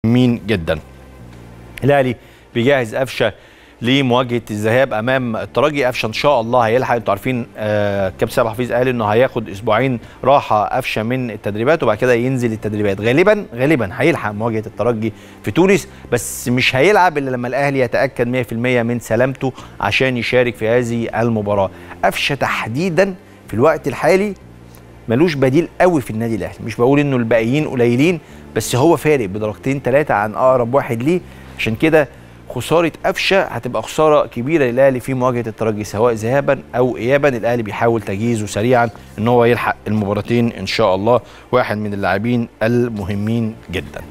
مين جدا الاهلي بيجهز قفشه لمواجهه الذهاب امام الترجي قفشه ان شاء الله هيلحق انتوا عارفين آه كابتن سامح حفيظ قال انه هياخد اسبوعين راحه قفشه من التدريبات وبعد كده ينزل التدريبات غالبا غالبا هيلحق مواجهه الترجي في تونس بس مش هيلعب الا لما الاهلي يتاكد 100% من سلامته عشان يشارك في هذه المباراه قفشه تحديدا في الوقت الحالي ملوش بديل قوي في النادي الاهلي مش بقول انه الباقيين قليلين بس هو فارق بدرجتين ثلاثه عن اقرب واحد ليه عشان كده خساره قفشه هتبقى خساره كبيره للاهلي في مواجهه الترجي سواء ذهابا او ايابا الاهلي بيحاول تجهيزه سريعا ان هو يلحق المباراتين ان شاء الله واحد من اللاعبين المهمين جدا